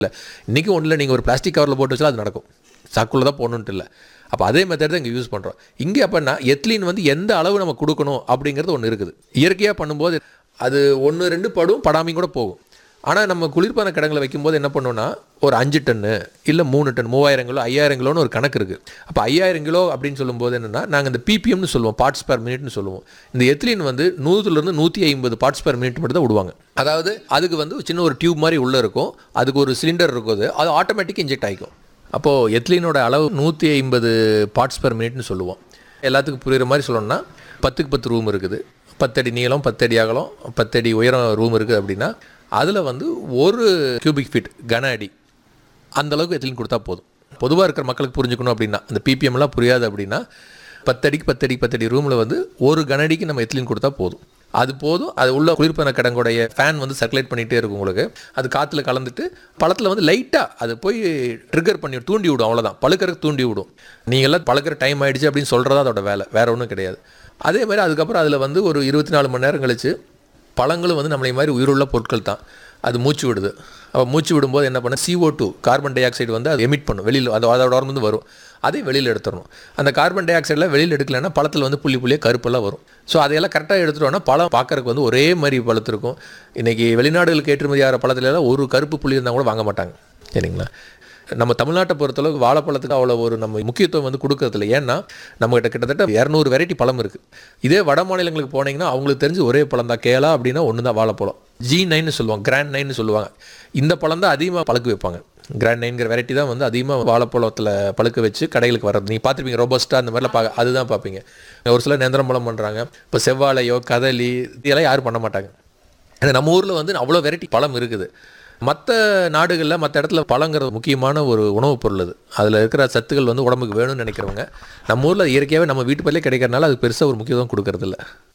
இல்லை இன்றைக்கி ஒன்றில் நீங்கள் ஒரு பிளாஸ்டிக் கவரில் போட்டு வச்சாலும் அது நடக்கும் சாக்குள்ளே தான் போகணுன்ட்டு இல்லை அப்போ அதே மெத்தட் தான் இங்கே யூஸ் பண்ணுறோம் இங்கே அப்போனா எத்லீன் வந்து எந்த அளவு நம்ம கொடுக்கணும் அப்படிங்கிறது ஒன்று இருக்குது இயற்கையாக பண்ணும்போது அது ஒன்று ரெண்டு படும் படாமையும் கூட போகும் ஆனால் நம்ம குளிர்பான கிடங்களை வைக்கும்போது என்ன பண்ணோம்னா ஒரு அஞ்சு டன்னு இல்லை மூணு டன் மூவாயிரம் கிலோ ஐயாயிரம் கிலோன்னு ஒரு கணக்கு இருக்குது அப்போ ஐயாயிரம் கிலோ அப்படின்னு சொல்லும்போது என்னென்னா நாங்கள் இந்த பிபிஎம்னு சொல்லுவோம் பார்ட்ஸ் per மினிட்னு சொல்லுவோம் இந்த எத்லின் வந்து நூற்றுலேருந்து நூற்றி ஐம்பது பார்ட்ஸ் per மினிட் மட்டும் தான் விடுவாங்க அதாவது அதுக்கு வந்து சின்ன ஒரு டியூப் மாதிரி உள்ளே இருக்கும் அதுக்கு ஒரு சிலிண்டர் இருக்குது அது ஆட்டோமேட்டிக் இன்ஜெக்ட் ஆகிக்கும் அப்போது எத்லினோட அளவு நூற்றி ஐம்பது பார்ட்ஸ் per மினிட்னு சொல்லுவோம் எல்லாத்துக்கும் புரியுற மாதிரி சொல்லணும்னா பத்துக்கு பத்து ரூம் இருக்குது பத்தடி நீளம் பத்தடி அகலம் பத்தடி உயரம் ரூம் இருக்குது அப்படின்னா அதில் வந்து ஒரு கியூபிக் ஃபீட் கன அடி அந்த அளவுக்கு எத்திலின் கொடுத்தா போதும் பொதுவாக இருக்கிற மக்களுக்கு புரிஞ்சுக்கணும் அப்படின்னா அந்த PPM எல்லாம் புரியாது அப்படின்னா பத்தடிக்கு பத்தடி பத்தடி ரூமில் வந்து ஒரு கனடிக்கு நம்ம எத்திலின் கொடுத்தா போதும் அது போதும் அது உள்ள குளிர்பன கிடங்குடைய ஃபேன் வந்து சர்க்குலேட் பண்ணிகிட்டே இருக்கும் உங்களுக்கு அது காற்றுல கலந்துட்டு பழத்தில் வந்து லைட்டாக அது போய் ட்ரிகர் பண்ணி தூண்டி விடும் அவ்வளோதான் பழுக்கறதுக்கு தூண்டி விடும் நீங்கள்லாம் பழுக்கிற டைம் ஆயிடுச்சு அப்படின்னு சொல்கிறதா அதோட வேலை வேற ஒன்றும் கிடையாது அதே மாதிரி அதுக்கப்புறம் அதில் வந்து ஒரு இருபத்தி நாலு மணி நேரம் கழிச்சு பழங்களும் வந்து நம்மளை மாதிரி உயிருள்ள பொருட்கள் தான் அது மூச்சு விடுது அப்போ மூச்சு விடும்போது என்ன பண்ண CO2 two carbon di oxide வந்து அது எமிட் பண்ணும் வெளியில் அது அதோட வந்து வரும் அதை வெளியில் எடுத்துடணும் அந்த கார்பன் டை ஆக்சைடில் வெளியில் எடுக்கலைன்னா பழத்தில் வந்து புள்ளி புள்ளியாக கருப்பெல்லாம் வரும் ஸோ அதையெல்லாம் கரெக்டாக எடுத்துட்டோம்னா பழம் பார்க்கறதுக்கு வந்து ஒரே மாதிரி பழத்து இருக்கும் இன்றைக்கி வெளிநாடுகளுக்கு ஏற்றுமதி ஆகிற பழத்துல எல்லாம் ஒரு கருப்பு புள்ளி இருந்தால் கூட வாங்க மாட்டாங்க சரிங்களா நம்ம தமிழ்நாட்டை பொறுத்தளவுக்கு வாழைப்பழத்துக்கு அவ்வளோ ஒரு நம்ம முக்கியத்துவம் வந்து கொடுக்கறதில்ல ஏன்னா நம்மகிட்ட கிட்டத்தட்ட இரநூறு வெரைட்டி பழம் இருக்குது இதே வட மாநிலங்களுக்கு போனீங்கன்னா அவங்களுக்கு தெரிஞ்சு ஒரே பழம் தான் கேலா அப்படின்னா ஒன்று தான் வாழைப்பழம் ஜி நைன்னு சொல்லுவாங்க கிராண்ட் நைன்னு சொல்லுவாங்க இந்த பழம் தான் அதிகமாக பழுக்க வைப்பாங்க கிராண்ட் நைன்கிற வெரைட்டி தான் வந்து அதிகமாக வாழைப்பழத்தில் பழுக்க வச்சு கடைகளுக்கு வர்றது நீங்கள் பார்த்துருப்பீங்க ரோபஸ்டா அந்த மாதிரிலாம் பா அதுதான் பார்ப்பீங்க ஒரு சிலர் நேந்திரம் பழம் பண்ணுறாங்க இப்போ செவ்வாழையோ கதலி இதெல்லாம் யாரும் பண்ண மாட்டாங்க ஏன்னா நம்ம ஊரில் வந்து அவ்வளோ வெரைட்டி பழம் இருக்குது மற்ற நாடுகளில் மற்ற இடத்துல பழங்கிறது முக்கியமான ஒரு உணவுப் பொருள் அது அதில் இருக்கிற சத்துக்கள் வந்து உடம்புக்கு வேணும்னு நினைக்கிறவங்க நம்ம ஊரில் இயற்கையாகவே நம்ம வீட்டு பள்ளியே கிடைக்கிறனால அது பெருசாக ஒரு முக்கியத்துவம் கொடுக்கறதில்ல